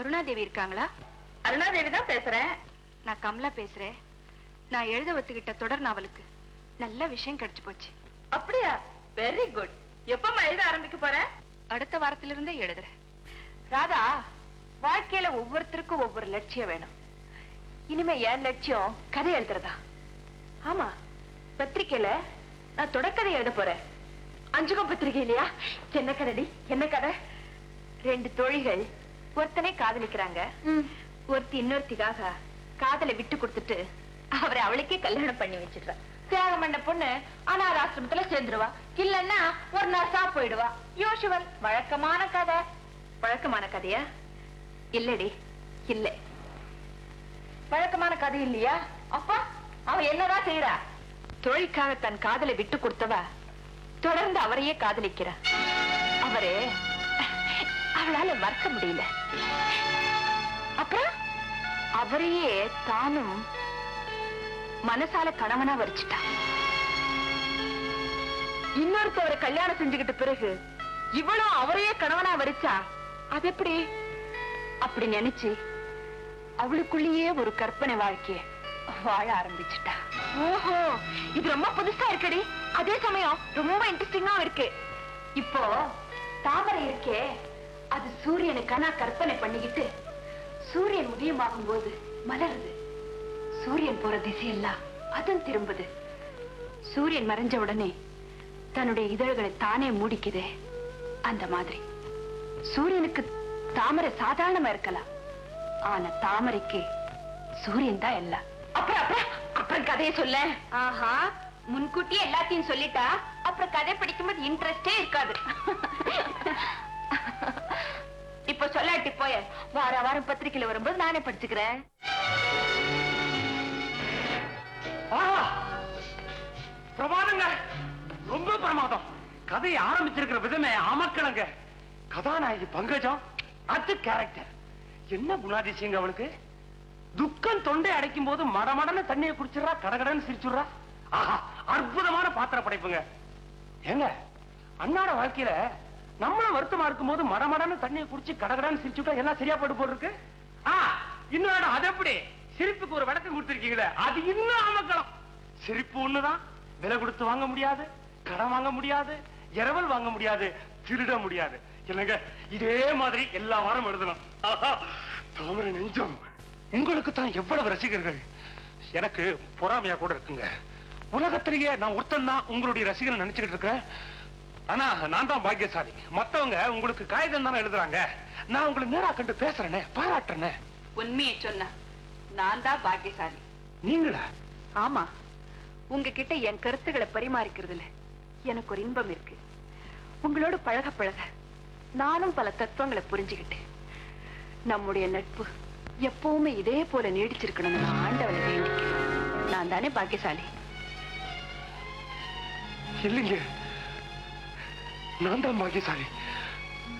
அருணாதேவி இருக்காங்களா அருணாதேவி தான் பேசுறேன் நான் கமலா பேசுறேன் நான் எழுத ஒத்துக்கிட்ட தொடர் நாவலுக்கு நல்ல விஷயம் கிடைச்சு போச்சு அப்படியா வெரி குட் எப்பமா எழுத ஆரம்பிக்க போற அடுத்த வாரத்திலிருந்தே எழுதுறேன் ராதா வாழ்க்கையில ஒவ்வொருத்தருக்கும் ஒவ்வொரு லட்சியம் வேணும் இனிமே என் லட்சியம் கதை எழுதுறதா ஆமா பத்திரிக்கையில நான் தொடக்கதை எழுத போறேன் அஞ்சுகம் பத்திரிகை இல்லையா என்ன கதடி என்ன கதை ரெண்டு தோழிகள் ஒருத்தனை காதலிக்கிறாங்க ஒருத்தி இன்னொருத்திக்காக காதலை விட்டு கொடுத்துட்டு அவரை அவளுக்கே கல்யாணம் பண்ணி வச்சிடுறா தியாகம் பண்ண பொண்ணு அனாத ஆசிரமத்துல சேர்ந்துருவா இல்லன்னா ஒரு நர்ஸா போயிடுவா யூஷுவல் வழக்கமான கதை வழக்கமான கதையா இல்லடி இல்ல வழக்கமான கதை இல்லையா அப்பா அவ என்னதான் செய்யறா தொழிற்காக தன் காதலை விட்டு கொடுத்தவ தொடர்ந்து அவரையே காதலிக்கிறா அவரே அவளால மறக்க முடியல அப்புறம் அவரையே தானும் மனசால கணவனா வரிச்சிட்டா இன்னொருத்தவரை கல்யாணம் செஞ்சுக்கிட்ட பிறகு இவளும் அவரையே கணவனா வரிச்சா அது எப்படி அப்படி நினைச்சு அவளுக்குள்ளேயே ஒரு கற்பனை வாழ்க்கைய வாழ ஆரம்பிச்சுட்டா ஓஹோ இது ரொம்ப புதுசா இருக்குடி அதே சமயம் ரொம்ப இன்ட்ரெஸ்டிங்கா இருக்கு இப்போ தாமரை இருக்கே அது சூரியனுக்கான கற்பனை பண்ணிக்கிட்டு சூரியன் உதயமாகும் போது மலருது சூரியன் போற திசையெல்லாம் அதுவும் திரும்புது சூரியன் மறைஞ்ச உடனே தன்னுடைய இதழ்களை தானே மூடிக்குதே அந்த மாதிரி சூரியனுக்கு தாமரை சாதாரணமா இருக்கலாம் ஆனா தாமரைக்கு சூரியன் தான் எல்லாம் அப்புறம் அப்புறம் அப்புறம் கதையை சொல்ல ஆஹா முன்கூட்டியே எல்லாத்தையும் சொல்லிட்டா அப்புறம் கதை படிக்கும்போது இன்ட்ரெஸ்டே இருக்காது இப்ப சொல்லாட்டி போய வார வாரம் பத்திரிக்கையில வரும்போது நானே படிச்சுக்கிறேன் ஆஹா! பிரமாதங்க ரொம்ப பிரமாதம் கதையை ஆரம்பிச்சிருக்கிற விதமே அமக்கலங்க கதாநாயகி பங்கஜம் அது கேரக்டர் என்ன குணாதிசயங்க அவளுக்கு துக்கம் தொண்டை அடைக்கும் போது மடமடன்னு தண்ணியை குடிச்சிடுறா கடகடன்னு சிரிச்சுடுறா ஆஹா அற்புதமான பாத்திர படைப்புங்க ஏங்க அன்னாட வாழ்க்கையில நம்மளும் வருத்தமா இருக்கும் போது மடமடன்னு தண்ணியை குடிச்சு கடகடன்னு சிரிச்சுட்டா எல்லாம் சரியா போட்டு போட்டுருக்கு ஆ இன்னொரு அது எப்படி சிரிப்புக்கு ஒரு விளக்கம் கொடுத்திருக்கீங்களே அது இன்னும் அமக்கலாம் சிரிப்பு ஒண்ணுதான் விலை கொடுத்து வாங்க முடியாது கடன் வாங்க முடியாது இரவல் வாங்க முடியாது திருட முடியாது இல்லைங்க இதே மாதிரி எல்லா வாரம் எழுதணும் ஆஹா, தாமரை நெஞ்சம் உங்களுக்கு தான் எவ்வளவு ரசிகர்கள் எனக்கு பொறாமையா கூட இருக்குங்க உலகத்திலேயே நான் ஒருத்தன் தான் உங்களுடைய ரசிகர்கள் நினைச்சுக்கிட்டு இருக்கிறேன் ஆனா நான் தான் பாக்கியசாலி மத்தவங்க உங்களுக்கு காகிதம் தானே எழுதுறாங்க நான் உங்களை நேரா கண்டு பேசுறேனே பாராட்டுறேனே உண்மையை சொன்ன நான் தான் பாக்கியசாலி நீங்களா ஆமா உங்ககிட்ட என் கருத்துக்களை பரிமாறிக்கிறதுல எனக்கு ஒரு இன்பம் இருக்கு உங்களோட பழக பழக நானும் பல தத்துவங்களை புரிஞ்சுக்கிட்டேன் நம்முடைய நட்பு எப்பவுமே இதே போல நீடிச்சிருக்கணும்னு நான் ஆண்டவனை வேண்டிக்கிறேன் நான் தானே பாக்கியசாலி இல்லைங்க நான் தான் பாக்கியசாலி